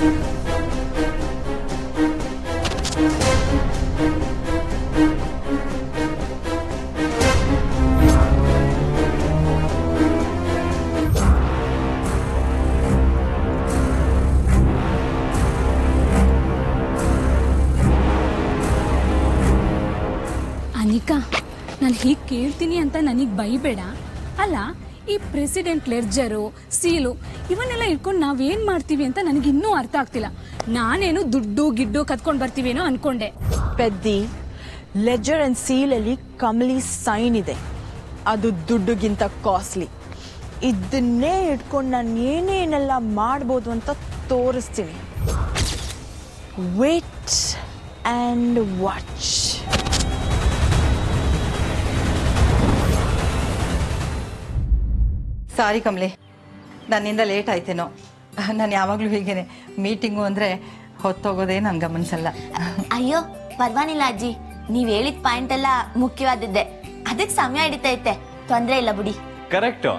ಅನಿಕಾ ನಾನು ಹೀಗೆ ಕೇಳ್ತೀನಿ ಅಂತ ನನಗೆ ಬೈಬೇಡ ಅಲ್ಲ ಈ ಪ್ರೆಸಿಡೆಂಟ್ ಲೆರ್ಜರು ಸೀಲು ಇವನ್ನೆಲ್ಲ ಇಟ್ಕೊಂಡು ನಾವೇನ್ ಮಾಡ್ತೀವಿ ಅಂತ ನನಗೆ ಇನ್ನೂ ಅರ್ಥ ಆಗ್ತಿಲ್ಲ ನಾನೇನು ದುಡ್ಡು ಗಿಡ್ಡು ಕತ್ಕೊಂಡು ಬರ್ತೀವೇನೋ ಅನ್ಕೊಂಡೆ ಪೆದ್ದಿ ಲೆಜರ್ ಅಂಡ್ ಸೀಲಲ್ಲಿ ಕಮಲಿ ಸೈನ್ ಇದೆ ಅದು ದುಡ್ಡುಗಿಂತ ಕಾಸ್ಟ್ಲಿ ಇದನ್ನೇ ಇಟ್ಕೊಂಡು ನಾನು ಏನೇನೆಲ್ಲ ಮಾಡ್ಬೋದು ಅಂತ ತೋರಿಸ್ತೀನಿ wait and watch sorry Kamali ನನ್ನಿಂದ ಲೇಟ್ ಆಯ್ತೇನೋ ನಾನು ಯಾವಾಗಲೂ ಹೀಗೇನೆ ಮೀಟಿಂಗು ಅಂದರೆ ಹೊತ್ತೋಗೋದೇ ನಾನು ಗಮನಿಸಲ್ಲ ಅಯ್ಯೋ ಪರ್ವಾನಿಲ್ಲ ಅಜ್ಜಿ ನೀವ್ ಹೇಳಿದ ಪಾಯಿಂಟ್ ಎಲ್ಲ ಮುಖ್ಯವಾದದ್ದೇ ಅದಕ್ಕೆ ಸಮಯ ಹಿಡಿತೈತೆ ತೊಂದ್ರೆ ಇಲ್ಲ ಬಿಡಿ ಕರೆಕ್ಟು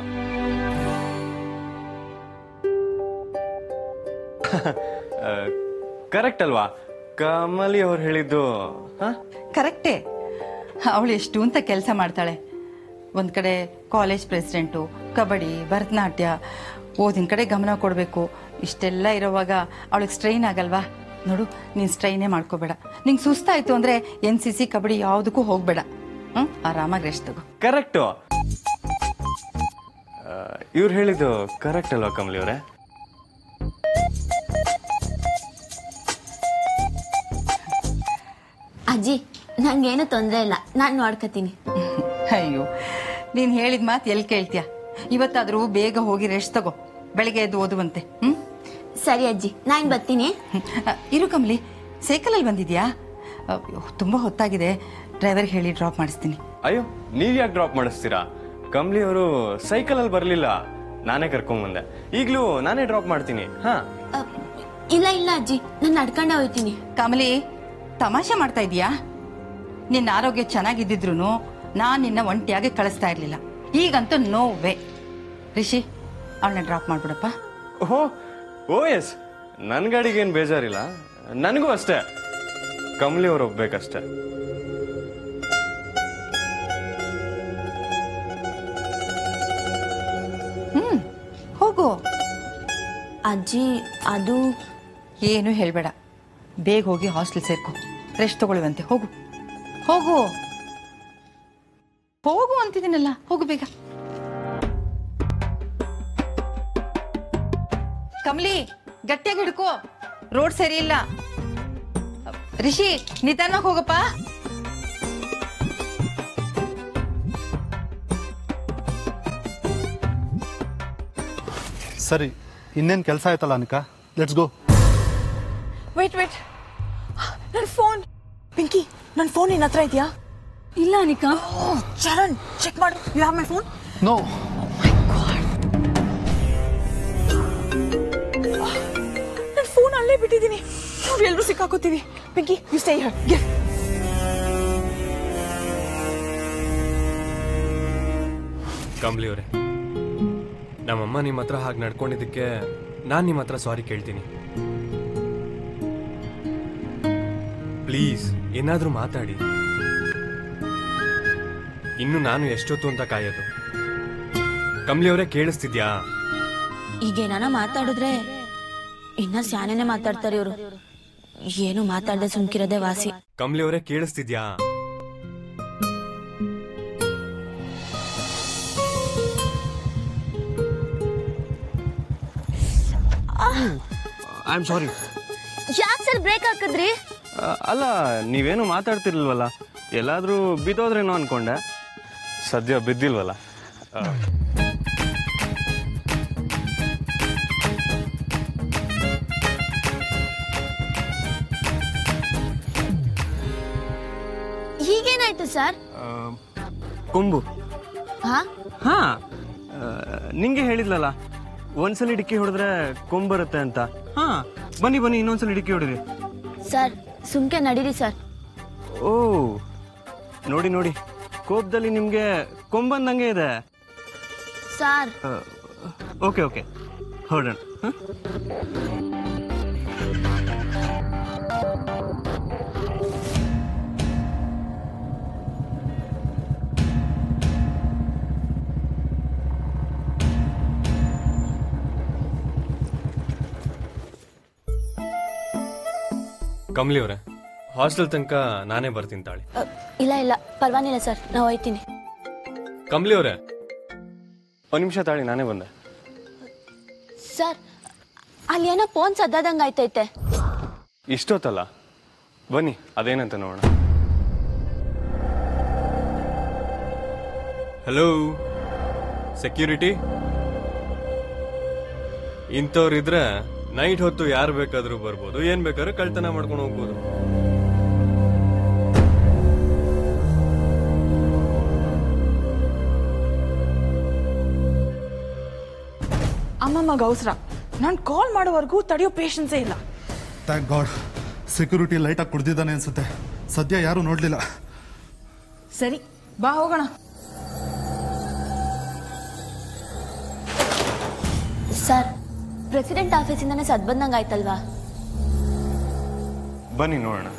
ಕರೆಕ್ಟ್ ಅಲ್ವಾ ಕಮಲಿ ಅವ್ರು ಹೇಳಿದ್ದು ಹಾ ಕರೆಕ್ಟೇ ಅವಳು ಎಷ್ಟು ಅಂತ ಕೆಲಸ ಮಾಡ್ತಾಳೆ ಒಂದು ಕಡೆ ಕಾಲೇಜ್ ಪ್ರೆಸಿಡೆಂಟು ಕಬಡ್ಡಿ ಭರತನಾಟ್ಯ ಓದಿನ ಕಡೆ ಗಮನ ಕೊಡಬೇಕು ಇಷ್ಟೆಲ್ಲ ಇರೋವಾಗ ಅವಳಿಗೆ ಸ್ಟ್ರೈನ್ ಆಗಲ್ವಾ ನೋಡು ನೀನು ಸ್ಟ್ರೈನೇ ಮಾಡ್ಕೋಬೇಡ ನಿಂಗೆ ಸುಸ್ತಾಯ್ತು ಅಂದರೆ ಎನ್ ಸಿ ಸಿ ಕಬಡ್ಡಿ ಯಾವುದಕ್ಕೂ ಹೋಗಬೇಡ ಹ್ಞೂ ಆರಾಮಾಗಿ ರೆಸ್ಟ್ ತಗೋ ಕರೆಕ್ಟು ಇವ್ರು ಹೇಳಿದ್ದು ಕರೆಕ್ಟ್ ಅಲ್ವಾ ಕಮಲಿ ಅವರೇ ಅಜ್ಜಿ ನಂಗೇನು ತೊಂದ್ರೆ ಇಲ್ಲ ನಾನ್ ನೋಡ್ಕತೀನಿ ಅಯ್ಯೋ ನೀನು ಹೇಳಿದ ಮಾತು ಎಲ್ಲಿ ಕೇಳ್ತೀಯ ಇವತ್ತಾದರೂ ಬೇಗ ಹೋಗಿ ರೆಸ್ಟ್ ತಗೋ ಬೆಳಿಗ್ಗೆ ಎದ್ದು ಓದುವಂತೆ ಹ್ಞೂ ಸರಿ ಅಜ್ಜಿ ನಾನ್ ಬರ್ತೀನಿ ಇರು ಕಮಲಿ ಸೈಕಲಲ್ಲಿ ಬಂದಿದ್ಯಾ ಅಯ್ಯೋ, ತುಂಬ ಹೊತ್ತಾಗಿದೆ ಡ್ರೈವರ್ಗೆ ಹೇಳಿ ಡ್ರಾಪ್ ಮಾಡಿಸ್ತೀನಿ ಅಯ್ಯೋ ನೀವ್ ಯಾಕೆ ಡ್ರಾಪ್ ಮಾಡಿಸ್ತೀರಾ ಕಮಲಿ ಅವರು ಸೈಕಲ್ ಅಲ್ಲಿ ಬರ್ಲಿಲ್ಲ ನಾನೇ ಕರ್ಕೊಂಡ್ ಬಂದೆ ಈಗ್ಲೂ ನಾನೇ ಡ್ರಾಪ್ ಮಾಡ್ತೀನಿ ಹಾ ಅ, ಇಲ್ಲ ಇಲ್ಲ ಅಜ್ಜಿ ನಾನು ನಡ್ಕೊಂಡೆ ಹೋಗ್ತೀನಿ ಕಮಲಿ ತಮಾಷೆ ಮಾಡ್ತಾ ಇದೀಯಾ ನಿನ್ನ ಆರೋಗ್ಯ ಚೆನ್ನಾಗಿದ್ದಿದ್ರು ನಾನು ನಿನ್ನ ಒಂಟಿಯಾಗಿ ಕಳಿಸ್ತಾ ಇರ್ಲಿಲ್ಲ ಈಗಂತೂ ನೋ ವೇ ರಿಷಿ ಅವಳನ್ನ ಡ್ರಾಪ್ ಮಾಡ್ಬಿಡಪ್ಪ ಓಹೋ ಓ ಎಸ್ ನನ್ ಗಾಡಿಗೇನ್ ಬೇಜಾರಿಲ್ಲ ನನಗೂ ಅಷ್ಟೇ ಕಮಲಿ ಅವ್ರು ಹೋಗ್ಬೇಕಷ್ಟೇ ಹ್ಮ್ ಹೋಗು ಅಜ್ಜಿ ಅದು ಏನು ಹೇಳ್ಬೇಡ ಬೇಗ ಹೋಗಿ ಹಾಸ್ಟೆಲ್ ಸೇರ್ಕೊ ರೆಸ್ಟ್ ತಗೊಳ್ಳುವಂತೆ ಹೋಗು ಹೋಗು ಹೋಗು ಅಂತಿದ್ದೀನಲ್ಲ ಹೋಗು ಬೇಗ ಕಮಲಿ ಗಟ್ಟಿಯಾಗಿ ಹಿಡ್ಕೋ ರೋಡ್ ಸರಿ ಇಲ್ಲ ರಿಷಿ ನಿಧಾನವಾಗಿ ಹೋಗಪ್ಪ ಸರಿ ಇನ್ನೇನು ಕೆಲಸ ಆಯ್ತಲ್ಲ Anika let's go wait wait ನನ್ನ ಫೋನ್ ಪಿಂಕಿ ನನ್ನ ಫೋನ್ ನಿನ್ನ ಹತ್ರ ಇದೆಯಾ ಇಲ್ಲ ಅನಿಕಾ ಚರಣ್ ಚೆಕ್ ಮಾಡು you have my phone no ನನ್ನ ಫೋನ್ ಅಲ್ಲೇ ಬಿಟ್ಟಿದ್ದೀನಿ ನಾವು ಎಲ್ಲರೂ ಸಿಕ್ಕಾಕೋತೀವಿ Pinki you stay here give Kamli ಅವರೇ ನಮ್ಮಮ್ಮ ನಿಮ್ಮ ಹತ್ರ ಹಾಗೆ ನಡ್ಕೊಂಡಿದ್ದಕ್ಕೆ ನಾನು ನಿಮ್ಮ ಹತ್ರ ಸಾರಿ ಕೇಳ್ತೀನಿ ಪ್ಲೀಸ್ ಏನಾದರೂ ಮಾತಾಡಿ ಇನ್ನು ನಾನು ಎಷ್ಟೊತ್ತು ಅಂತ ಕಾಯೋದು ಕಮ್ಲಿ ಅವರೇ ಕೇಳಿಸ್ತಿದ್ಯಾ ಈಗೇನಾನ ಮಾತಾಡಿದ್ರೆ ಇನ್ನ ಸ್ಯಾನೇನೆ ಮಾತಾಡ್ತಾರೆ ಇವರು ಏನು ಮಾತಾಡದೆ ಸುಮ್ಕಿರೋದೇ ವಾಸಿ ಕಮ್ಲಿ ಅವರೇ ಕೇಳಿಸ್ತಿದ್ಯಾ ಐ ಆಮ್ ಸಾರಿ ಯಾಕೆ ಸರ್ ಬ್ರೇಕ್ ಹಾಕಿದ್ರಿ ಅಲ್ಲ ನೀವೇನು ಮಾತಾಡ್ತಿರ್ಲಿಲ್ವಲ್ಲ ಎಲ್ಲಾದ್ರೂ ಬಿದ್ದೋದ್ರೇನೋ ಅನ್ಕೊಂಡೆ ಸದ್ಯ ಬಿದ್ದಿಲ್ವಲ್ಲ ಆ, ಈಗೇನಾಯ್ತು ಸರ್ ಆ, ಕೊಂಬು ಹಾ ಹಾ ಆ, ನಿಂಗೆ ಹೇಳಿದ್ಲಲ್ಲ ಒಂದ್ಸಲಿ ಡಿಕ್ಕಿ ಹೊಡೆದ್ರೆ ಕೊಂಬ್ ಬರುತ್ತೆ ಅಂತ ಹಾ ಬನ್ನಿ ಬನ್ನಿ ಇನ್ನೊಂದ್ಸಲಿ ಡಿಕ್ಕಿ ಹೊಡಿರಿ ಸರ್ ಸುಮ್ಕೆ ನಡೀರಿ ಸರ್ ಓ ನೋಡಿ ನೋಡಿ ಕೋಪದಲ್ಲಿ ನಿಮ್ಗೆ ಕೊಂಬಂದಂಗೆ ಇದೆ ಸರ್ ಓಕೆ ಓಕೆ ಹೊರಡೋಣ ಹ? ಕಮಲಿ ಅವರೇ ಹಾಸ್ಟೆಲ್ ತನಕ ನಾನೇ ಬರ್ತೀನಿ ತಾಳಿ ಅ, ಇಲ್ಲ ಇಲ್ಲ ಪರವಾಗಿಲ್ಲ ಸರ್ ನಾವು ಹೋಯ್ತೀನಿ ಕಮಲಿ ಅವರೇ ಒಂದು ನಿಮಿಷ ತಾಳಿ ನಾನೇ ಬಂದೆ ಸರ್ ಅಲ್ಲಿ ಏನೋ ಫೋನ್ ಸದ್ದಾದಂಗೆ ಆಯ್ತೈತೆ ಇಷ್ಟೊತ್ತಲ್ಲ ಬನ್ನಿ ಅದೇನಂತ ನೋಡೋಣ ಹಲೋ ಸೆಕ್ಯೂರಿಟಿ ಇಂಥವ್ರಿದ್ರೆ ನೈಟ್ ಹೊತ್ತು ಯಾರು ಬೇಕಾದ್ರೂ ಬರ್ಬೋದು ಏನ್ ಬೇಕಾದ್ರೂ ಕಳ್ತನ ಮಾಡ್ಕೊಂಡು ಹೋಗ್ಬೋದು ಅಮ್ಮಮ್ಮ ಅವಸರ ನಾನು ಕಾಲ್ ಮಾಡೋವರೆಗೂ ತಡೆಯೋ ಪೇಷನ್ಸೇ ಇಲ್ಲ ಥ್ಯಾಂಕ್ ಗಾಡ್ ಸೆಕ್ಯೂರಿಟಿ ಲೈಟಾಗಿ ಕುಡ್ದಿದ್ದಾನೆ ಅನ್ಸುತ್ತೆ ಸದ್ಯ ಯಾರೂ ನೋಡಲಿಲ್ಲ ಸರಿ ಬಾ ಹೋಗೋಣ ಸರ್ ಪ್ರೆಸಿಡೆಂಟ್ ಆಫೀಸಿಂದಾನೇ ಸದ್ ಬಂದಂಗೆ ಆಯ್ತಲ್ವಾ ಬನ್ನಿ ನೋಡೋಣ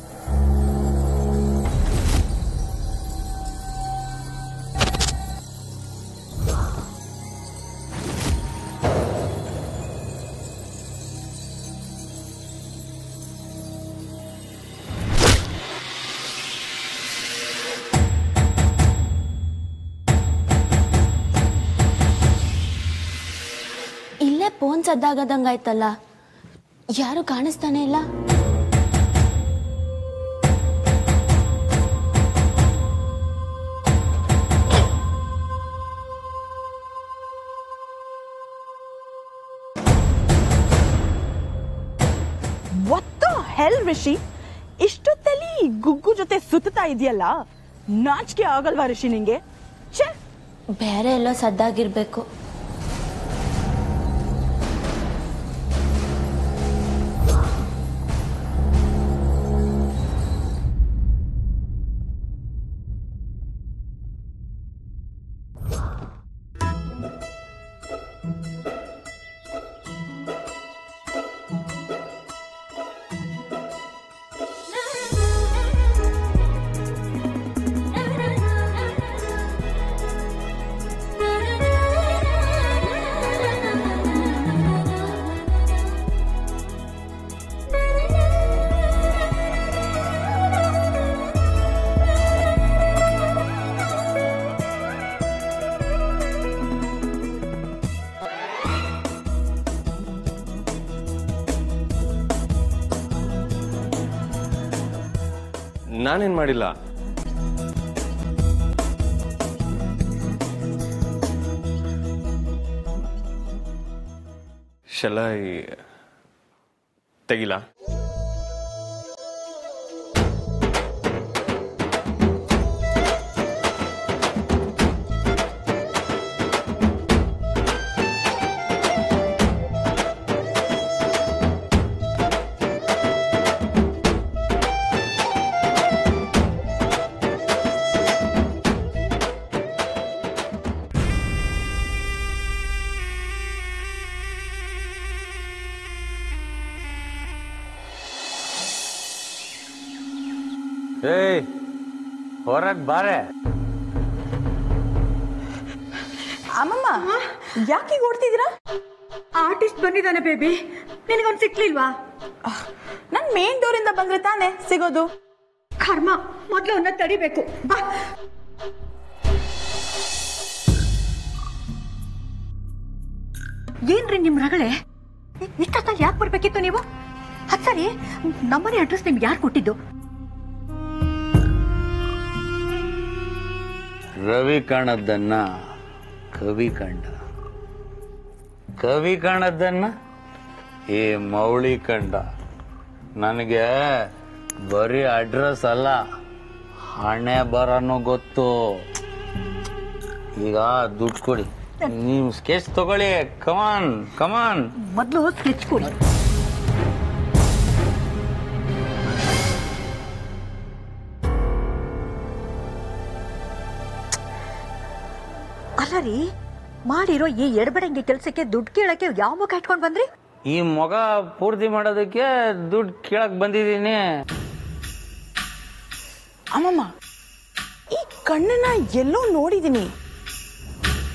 ಇಲ್ಲೇ ಫೋನ್ ಸದ್ದಾಗದಂಗೆ ಆಯ್ತಲ್ಲ ಯಾರು ಕಾಣಿಸ್ತಾನೆ ಇಲ್ಲ ಒತ್ತ ಹೆಲ್ ರಿಷಿ ಇಷ್ಟೊತ್ತಲ್ಲಿ ಗುಗ್ಗು ಜೊತೆ ಸುತ್ತಾ ಇದೆಯಲ್ಲ ನಾಚಿಕೆ ಆಗಲ್ವಾ ರಿಷಿ ನಿಂಗೆ ಛೇ ಬೇರೆ ಎಲ್ಲೋ ಸದ್ದಾಗಿರ್ಬೇಕು ನಾನೇನ್ ಮಾಡಿಲ್ಲ ಶಲೈ ತೆಗಿಲ ಏಯ್ ಹೊರಗ್ ಬಾರೆ ಅಮ್ಮಮ್ಮ ಯಾಕೆ ಓಡ್ತಿದ್ದೀರಾ ಆರ್ಟಿಸ್ಟ್ ಬಂದಿದ್ದಾನೆ ಬೇಬಿ ನಿನಗೊಂದು ಸಿಕ್ಲಿಲ್ವಾ ನನ್ ಮೇನ್ ಡೋರಿಂದ ಬಂದ್ರೆ ತಾನೇ ಸಿಗೋದು ಕರ್ಮ ಮೊದ್ಲು ಅವನ್ನ ತಡಿಬೇಕು ಬಾ ಏನ್ರಿ ನಿಮ್ ರಗಳೆ ಇಷ್ಟೊತ್ತಲ್ಲಿ ಯಾಕೆ ಬರ್ಬೇಕಿತ್ತು ನೀವು ಅದ್ ಸರಿ ನಮ್ಮನೆ ಅಡ್ರೆಸ್ ನಿಮ್ಗೆ ಯಾರು ಕೊಟ್ಟಿದ್ದು ರವಿ ಕಾಣದ್ದನ್ನ ಕವಿ ಕಂಡ ಕವಿ ಕಾಣದ್ದನ್ನ ಈ ಮೌಳಿ ಕಂಡ ನನಗೆ ಬರೀ ಅಡ್ರೆಸ್ ಅಲ್ಲ ಹಣೆ ಬರನು ಗೊತ್ತು ಈಗ ದುಡ್ಡು ಕೊಡಿ ನೀವು ಸ್ಕೆಚ್ ತಗೊಳ್ಳಿ ಕಮಾನ್ ಕಮಾನ್ ಮೊದ್ಲು ಸ್ಕೆಚ್ ಕೊಡಿ ಅಲ್ಲ ರೀ ಮಾಡಿರೋ ಈ ಎಡಬಡಂಗಿ ಕೆಲ್ಸಕ್ಕೆ ದುಡ್ಡು ಕೇಳಕ್ಕೆ ಯಾವ ಮುಖ ಇಟ್ಕೊಂಡ್ ಬಂದ್ರಿ ಈ ಮೊಗ ಪೂರ್ತಿ ಮಾಡೋದಕ್ಕೆ ದುಡ್ಡು ಕೇಳಕ್ ಬಂದಿದ್ದೀನಿ ಅಮ್ಮಮ್ಮ ಈ ಕಣ್ಣನ್ನ ಎಲ್ಲೋ ನೋಡಿದೀನಿ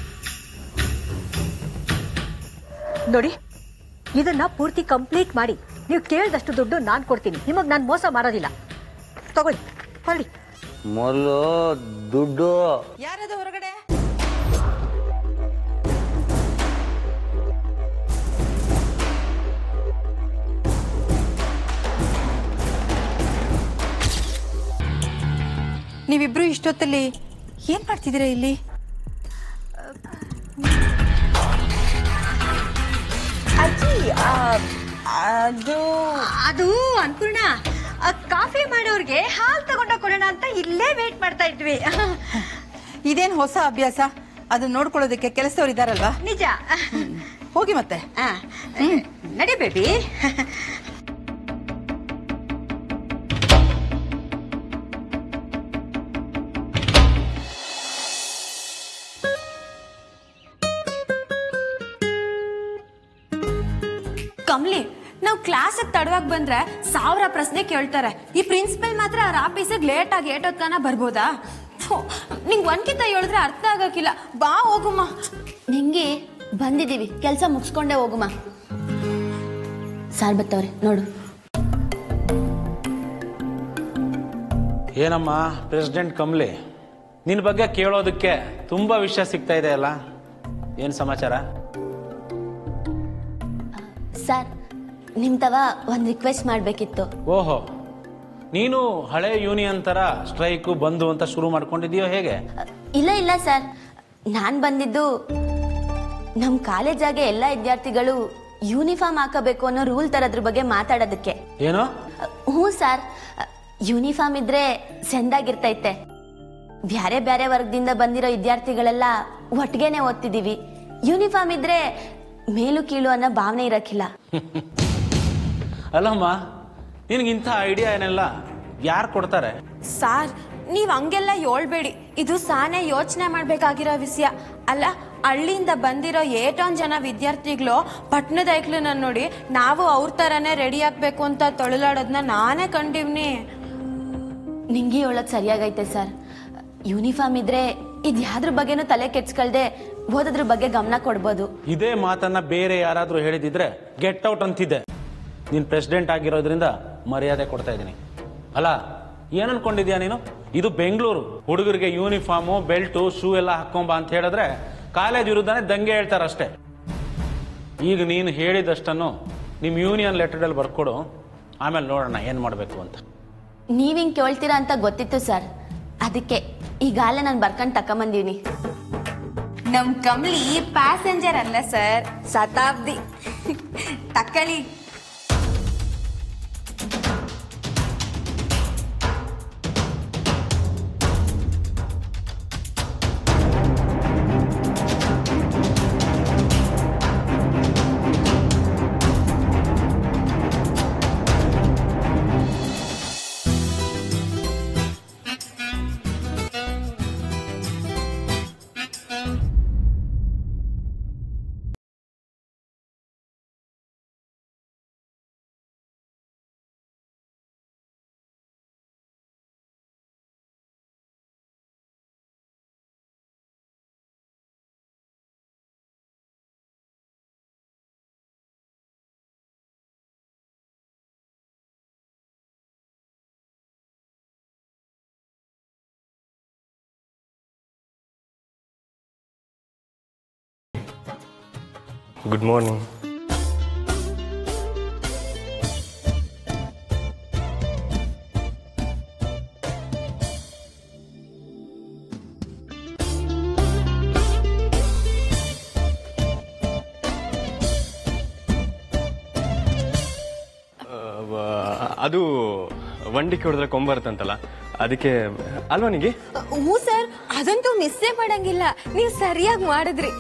ನೋಡಿ ಇದನ್ನ ಪೂರ್ತಿ ಕಂಪ್ಲೀಟ್ ಮಾಡಿ ನೀವು ಕೇಳಿದಷ್ಟು ದುಡ್ಡು ನಾನು ಕೊಡ್ತೀನಿ ನಿಮಗೆ ನಾನು ಮೋಸ ಮಾಡೋದಿಲ್ಲ ತಗೊಳ್ಳಿ ಹೊರಡಿ ಮೊದಲು ದುಡ್ಡು ಯಾರದು ಹೊರಗಡೆ ನೀವಿಬ್ರು ಇಷ್ಟೊತ್ತಲ್ಲಿ ಏನ್ ಮಾಡ್ತಿದ್ದೀರಾ ಇಲ್ಲಿ ಅಜ್ಜಿ ಆ, ಅದು ಅದು ಅನ್ಪೂರ್ಣ ಆ, ಕಾಫಿ ಮಾಡೋರ್ಗೆ ಹಾಲು ತಗೊಂಡ ಕೊಡೋಣ ಅಂತ ಇಲ್ಲೇ ವೇಟ್ ಮಾಡ್ತಾ ಇದ್ವಿ ಇದೇನ್ ಹೊಸ ಅಭ್ಯಾಸ ಅದನ್ನ ನೋಡ್ಕೊಳ್ಳೋದಕ್ಕೆ ಕೆಲಸದವ್ರು ಇದಾರಲ್ವಾ ನಿಜ ಹೋಗಿ ಮತ್ತೆ ಆ, ನಡಿ ಬೇಬಿ ಕಮ್ಲಿ ನಾವು ಕ್ಲಾಸಿಗೆ ತಡವಾಗಿ ಬಂದ್ರೆ ಸಾವಿರ ಪ್ರಶ್ನೆ ಕೇಳ್ತಾರೆ ಈ ಪ್ರಿನ್ಸಿಪಲ್ ಮಾತ್ರ ಅವ್ರ ಆಫೀಸಿಗೆ ಲೇಟ್ ಆಗಿ ಏಟೋತ್ಕನ ಬರ್ಬೋದಾ ಥು, ನಿಂಗ್ ಒಂದ್ಕಿತ ಹೇಳಿದ್ರೆ ಅರ್ಥ ಆಗಕ್ಕಿಲ್ಲ ಬಾ ಹೋಗುಮ್ಮ ನಿಂಗೆ ಬಂದಿದೀವಿ ಕೆಲಸ ಮುಗಿಸ್ಕೊಂಡೆ ಹೋಗುಮ್ಮ ಸಾರ್ ಬತ್ತವ್ರೆ ನೋಡು ಏನಮ್ಮ ಪ್ರೆಸಿಡೆಂಟ್ ಕಮ್ಲಿ ನಿನ್ನ ಬಗ್ಗೆ ಕೇಳೋದಕ್ಕೆ ತುಂಬಾ ವಿಷಯ ಸಿಗ್ತಾ ಇದೆ ಅಲ್ಲ ಏನು ಸಮಾಚಾರ ಸರ್ ನಿಮ್ ತವ ಒಂದ್ ರಿಕ್ವೆಸ್ಟ್ ಮಾಡ್ಬೇಕಿತ್ತು ಓಹೋ ನೀನು ಹಳೆ ಯೂನಿಯನ್ ತರ ಸ್ಟ್ರೈಕು ಬಂದು ಅಂತ ಶುರು ಮಾಡ್ಕೊಂಡಿದೀಯೋ ಹೇಗೆ ಇಲ್ಲ ಇಲ್ಲ ಸರ್ ನಾನ್ ಬಂದಿದ್ದು ನಮ್ ಕಾಲೇಜಾಗೆ ಎಲ್ಲ ವಿದ್ಯಾರ್ಥಿಗಳು ಯೂನಿಫಾರ್ಮ್ ಹಾಕಬೇಕು ಅನ್ನೋ ರೂಲ್ ತರದ್ರ ಬಗ್ಗೆ ಮಾತಾಡೋದಕ್ಕೆ ಏನು ಹ್ಞೂ ಸರ್ ಯೂನಿಫಾರ್ಮ್ ಇದ್ರೆ ಚೆಂದಾಗಿರ್ತೈತೆ ಬ್ಯಾರೆ ಬ್ಯಾರೆ ವರ್ಗದಿಂದ ಬಂದಿರೋ ವಿದ್ಯಾರ್ಥಿಗಳೆಲ್ಲ ಒಟ್ಟಿಗೆನೆ ಓದ್ತಿದೀವಿ ಯೂನಿಫಾರ್ಮ್ ಇದ್ರೆ ಮೇಲು ಕೀಳು ಅನ್ನೋ ಭಾವನೆ ಇರಕ್ಕಿಲ್ಲ ಅಲ್ಲಮ್ಮ ನಿನಗಿಂಥ ಐಡಿಯಾ ಏನೆಲ್ಲ ಯಾರು ಕೊಡ್ತಾರೆ ಸಾರ್ ನೀವ್ ಹಂಗೆಲ್ಲ ಹೇಳ್ಬೇಡಿ ಇದು ಸಾನೆ ಯೋಚನೆ ಮಾಡ್ಬೇಕಾಗಿರೋ ವಿಷಯ ಅಲ್ಲ ಹಳ್ಳಿಯಿಂದ ಬಂದಿರೋ ಏಟೊಂದ್ ಜನ ವಿದ್ಯಾರ್ಥಿಗಳು ಪಟ್ಟಣದ ಐಕ್ಲನ್ನ ನೋಡಿ ನಾವು ಅವ್ರ ತರನೇ ರೆಡಿ ಆಗ್ಬೇಕು ಅಂತ ತೊಳಲಾಡೋದನ್ನ ನಾನೇ ಕಂಡಿವ್ನಿ ನಿಂಗೆ ಹೇಳೋದ್ ಸರಿಯಾಗೈತೆ ಸರ್ ಯೂನಿಫಾರ್ಮ್ ಇದ್ರೆ ಇದ್ ಯಾವ್ದ್ರ ಬಗ್ಗೆನೂ ತಲೆ ಕೆಡ್ಸ್ಕೊಳ್ದೆ ಓದೋದ್ರ ಬಗ್ಗೆ ಗಮನ ಕೊಡ್ಬೋದು ಇದೇ ಮಾತನ್ನ ಬೇರೆ ಯಾರಾದ್ರೂ ಹೇಳಿದಿದ್ರೆ ಗೆಟ್ ಔಟ್ ಅಂತಿದ್ದೆ ನೀನ್ ಪ್ರೆಸಿಡೆಂಟ್ ಆಗಿರೋದ್ರಿಂದ ಮರ್ಯಾದೆ ಕೊಡ್ತಾ ಇದ್ದೀನಿ ಅಲ್ಲ ಏನ್ ಅನ್ಕೊಂಡಿದ್ಯಾ ನೀನು ಇದು ಬೆಂಗಳೂರು ಹುಡುಗರಿಗೆ ಯೂನಿಫಾರ್ಮು ಬೆಲ್ಟು ಶೂ ಎಲ್ಲ ಹಾಕೊಂಬ ಅಂತ ಹೇಳಿದ್ರೆ ಕಾಲೇಜ್ ವಿರುದ್ಧನೇ ದಂಗೆ ಹೇಳ್ತಾರಷ್ಟೇ ಈಗ ನೀನು ಹೇಳಿದಷ್ಟನ್ನು ನಿಮ್ಮ ಯೂನಿಯನ್ ಲೆಟರ್ಡಲ್ಲಿ ಬರ್ಕೊಡು ಆಮೇಲೆ ನೋಡೋಣ ಏನು ಮಾಡಬೇಕು ಅಂತ ನೀವ್ ಹಿಂಗ್ ಕೇಳ್ತೀರಾ ಅಂತ ಗೊತ್ತಿತ್ತು ಸರ್ ಅದಕ್ಕೆ ಈಗಾಗಲೇ ನಾನು ಬರ್ಕೊಂಡ್ ತಕೊಂಬಂದೀನಿ ನಮ್ ಕಮಲಿ ಪ್ಯಾಸೆಂಜರ್ ಅಲ್ಲ ಸರ್ ಶತಾಬ್ದಿ ತಕ್ಕಳಿ ಗುಡ್ ಮಾರ್ನಿಂಗ್ ಅದು ವಂಡಿಕೆ ಹೊಡೆದ್ರೆ ಕೊಂಬರುತ್ತಂತಲ್ಲ ಅದಕ್ಕೆ ಅಲ್ವಾ ನಿಗೆ ಹ್ಞೂ ಸರ್ ಅದಂತೂ ಮಿಸ್ಸೇ ಮಾಡಂಗಿಲ್ಲ ನೀವು ಸರಿಯಾಗಿ ಮಾಡಿದ್ರಿ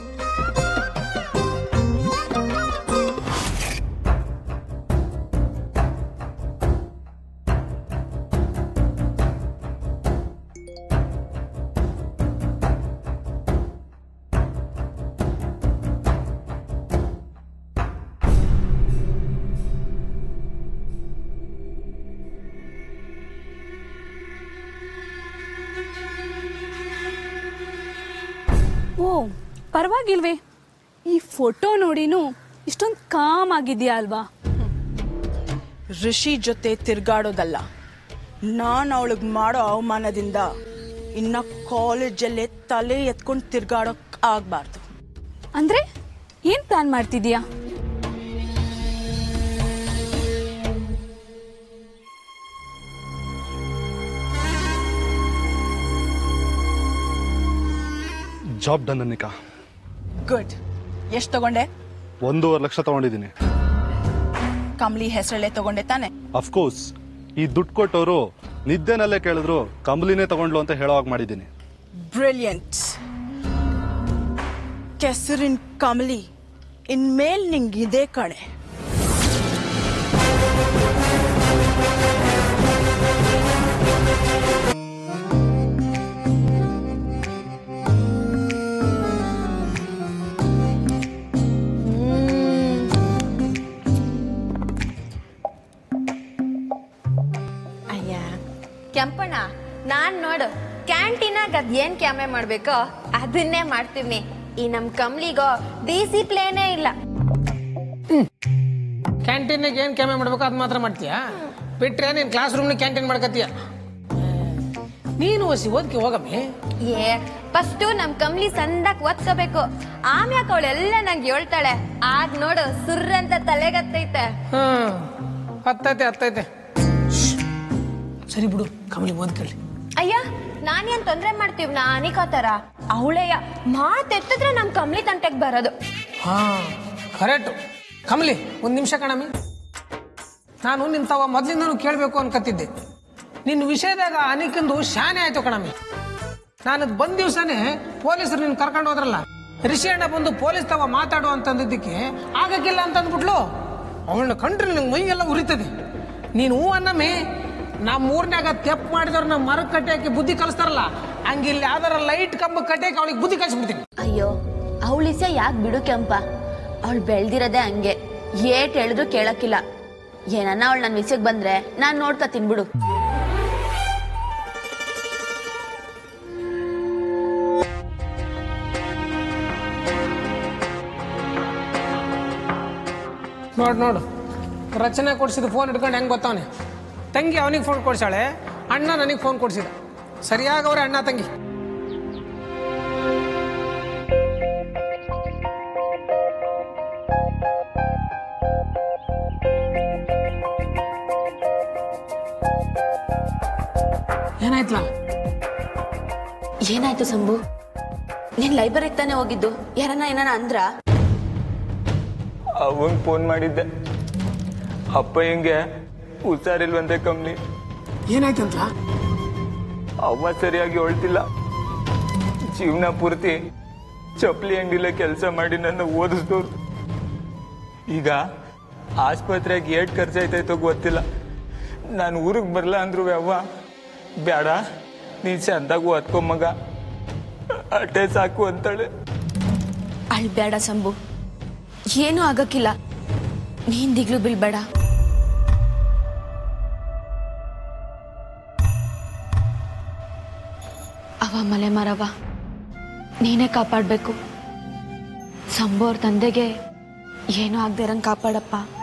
ಓ ಪರವಾಗಿಲ್ವೇ ಈ ಫೋಟೋ ನೋಡಿನೂ ಇಷ್ಟೊಂದು ಕಾಮ್ ಆಗಿದ್ಯಾ ಅಲ್ವಾ ಋಷಿ ಜೊತೆ ತಿರ್ಗಾಡೋದಲ್ಲ ನಾನು ಅವಳಿಗೆ ಮಾಡೋ ಅವಮಾನದಿಂದ ಇನ್ನ ಕಾಲೇಜಲ್ಲೇ ತಲೆ ಎತ್ಕೊಂಡು ತಿರ್ಗಾಡೋಕ್ ಆಗ್ಬಾರ್ದು ಅಂದ್ರೆ ಏನ್ ಪ್ಲಾನ್ ಮಾಡ್ತಿದ್ಯಾ ಜಾಬ್ ಡನ್ ಅನ್ನಿಕಾ ಗುಡ್ ಎಷ್ಟು ತಗೊಂಡೆ ಒಂದೂವರೆ ಲಕ್ಷ ತಗೊಂಡಿದ್ದೀನಿ ಕಮ್ಲಿ ಹೆಸರಲ್ಲೇ ತಗೊಂಡೆ ತಾನೆ ಅಫ್ಕೋರ್ಸ್ ಈ ದುಡ್ಡು ಕೊಟ್ಟವರು ನಿದ್ದೆನಲ್ಲೇ ಕೇಳಿದ್ರು ಕಂಬ್ಲಿನೇ ತಗೊಂಡ್ಲು ಅಂತ ಹೇಳೋವಾಗ ಮಾಡಿದ್ದೀನಿ ಬ್ರಿಲಿಯಂಟ್ ಕೆಸರಿನ ಕಮಲಿ ಇನ್ಮೇಲ್ ನಿಂಗಿದೆ ಕಣೆ ಅಯ್ಯ ಕೆಂಪಣ್ಣ ನಾನ್ ನೋಡು ಕ್ಯಾಂಟೀನಾಗ ಅದ್ ಏನ್ ಕ್ಯಾಮೆ ಮಾಡ್ಬೇಕೋ ಅದನ್ನೇ ಮಾಡ್ತೀವಿ ಈ ನಮ್ ಕಮ್ಲಿಗೋ ಡಿಸಿಪ್ಲೇನೇ ಇಲ್ಲ ಕ್ಯಾಂಟೀನಿಗೆ ಏನು ಕೆಮ್ಮೆ ಮಾಡ್ಬೇಕು ಅದು ಮಾತ್ರ ಮಾಡ್ತೀಯಾ ಬಿಟ್ರೆ ನೀನು ಕ್ಲಾಸ್ ರೂಮ್ನ ಕ್ಯಾಂಟೀನ್ ಮಾಡ್ಕತ್ತೀಯ ನೀನು ಒಸಿ ಓದ್ಕೆ ಹೋಗಮ್ಮಿ ಏ ಫಸ್ಟು ನಮ್ ಕಮ್ಲಿ ಸಂದಾಕ್ ಓದ್ಕೋಬೇಕು ಆಮ್ಯಾಕ ಅವಳೆಲ್ಲ ನಂಗೆ ಹೇಳ್ತಾಳೆ ಆಗ ನೋಡು ಸುರ್ರಂತ ತಲೆಗತ್ತೈತೆ ಹ್ಮ್ ಹತ್ತೈತೆ ಹತ್ತೈತೆ ಶ್ಶ್. ಸರಿ ಬಿಡು ಕಮಲಿ ಓದ್ಕೊಳ್ಳಿ ಅಯ್ಯ ನಾನೇನ್ ತೊಂದ್ರೆ ಮಾಡ್ತೀವಿ ನಾ ಅನಿಕಾತರ ಅವಳೆಯ ಮಾತೆತ್ತಿದ್ರೆ ನಮ್ ಕಮ್ಲಿ ತಂಟೆಗ್ ಬರೋದು ಹಾ ಕರೆಕ್ಟು ಕಮಲಿ ಒಂದು ನಿಮಿಷ ಕಣಮ್ಮಿ ನಾನು ನಿಂತವ ಮೊದ್ಲಿಂದನೂ ಕೇಳಬೇಕು ಅನ್ಕತ್ತಿದ್ದೆ ನಿನ್ನ ವಿಷಯದಾಗ ಅನಿಕಂದು ಶಾನೆ ಆಯ್ತು ಕಣಮ್ಮಿ ನಾನು ಬಂದ ದಿವಸನೇ ಪೊಲೀಸರು ನಿನ್ನ ಕರ್ಕೊಂಡು ಹೋದ್ರಲ್ಲ ರಿಷಿ ಅಣ್ಣ ಬಂದು ಪೊಲೀಸ್ ತವ ಮಾತಾಡು ಅಂತಂದಿದ್ದಕ್ಕೆ ಆಗಕ್ಕಿಲ್ಲ ಅಂತ ಅಂದ್ಬಿಟ್ಲು ಅವಳನ್ನ ಕಂಡ್ರೆ ನಂಗೆ ಮೈ ಎಲ್ಲ ಉರಿತದೆ ನೀನು ಹೂ ಅನ್ನಮ್ಮಿ ನಮ್ಮ ಊರ್ನ್ಯಾಗ ತೆಪ್ ಮಾಡಿದವ್ರನ್ನ ಮರ ಕಟ್ಟಿಯಾಕಿ ಬುದ್ಧಿ ಕಲಿಸ್ತಾರಲ್ಲ ಹಂಗಿಲ್ಲಿ ಯಾವ್ದಾರ ಲೈಟ್ ಕಂಬ ಕಟ್ಟಿಯಾಕಿ ಅವಳಿಗೆ ಬುದ್ಧಿ ಕಲಿಸ್ಬಿಡ್ತೀನಿ ಅಯ್ಯೋ ಅವಳಿಸ ಯಾಕೆ ಬಿಡು ಕೆಂಪ ಅವಳು ಬೆಳ್ದಿರೋದೇ ಹಂಗೆ ಏಟ್ ಹೇಳಿದ್ರು ಕೇಳಕ್ಕಿಲ್ಲ ಏನನ್ನ ಅವಳು ನನ್ನ ವಿಷಯಕ್ಕೆ ಬಂದ್ರೆ ನಾನ್ ನೋಡ್ಕತೀನಿ ಬಿಡು ನೋಡು ನೋಡು ರಚನೆ ಕೊಡ್ಸಿದ ಫೋನ್ ಹಿಡ್ಕೊಂಡು ಹೆಂಗೆ ಗೊತ್ತವನೆ ತಂಗಿ ಅವನಿಗೆ ಫೋನ್ ಕೊಡ್ಸಾಳೆ ಅಣ್ಣ ನನಗೆ ಫೋನ್ ಕೊಡ್ಸಿದ ಸರಿಯಾಗವ್ರೆ ಅಣ್ಣ ತಂಗಿ ಏನಾಯ್ತಲ್ಲ ಏನಾಯ್ತು ಸಂಭು ನೀನ್ ಲೈಬ್ರರಿಗೆ ತಾನೇ ಹೋಗಿದ್ದು ಯಾರನ್ನ ಏನಾರ ಅಂದ್ರ ಅವಂಗ್ ಫೋನ್ ಮಾಡಿದ್ದೆ ಅಪ್ಪ ಹಿಂಗೆ ಹುಷಾರಿಲ್ವಂತೆ ಕಂಪ್ನಿ ಏನಾಯ್ತಂತ ಅವ್ವ ಸರಿಯಾಗಿ ಹೊಳ್ತಿಲ್ಲ ಜೀವನ ಪೂರ್ತಿ ಚಪ್ಪಲಿ ಅಂಗಡಿಲೇ ಕೆಲಸ ಮಾಡಿ ನನ್ನ ಓದಿಸ್ದವ್ರು ಈಗ ಆಸ್ಪತ್ರೆಗೆ ಏಟ್ ಖರ್ಚಾಯ್ತಾಯ್ತೋ ಗೊತ್ತಿಲ್ಲ ನಾನು ಊರಿಗೆ ಬರಲ್ಲ ಅಂದ್ರು ಅವ್ವ ಬೇಡ ನೀನ್ ಚಂದಾಗ ಓದ್ಕೊ ಮಗ ಅಟ್ಟೆ ಸಾಕು ಅಂತಾಳೆ ಅಳ್ಬೇಡ ಸಂಭು ಏನೂ ಆಗಕ್ಕಿಲ್ಲ ನೀನ್ ದಿಗ್ಲು ಬೀಳ್ಬೇಡ ಅವ ಮಲೆ ಮರವ ನೀನೇ ಕಾಪಾಡ್ಬೇಕು ಸಂಭು ಅವ್ರ ತಂದೆಗೆ ಏನೂ ಆಗದೆ ಇರಂಗ್ ಕಾಪಾಡಪ್ಪ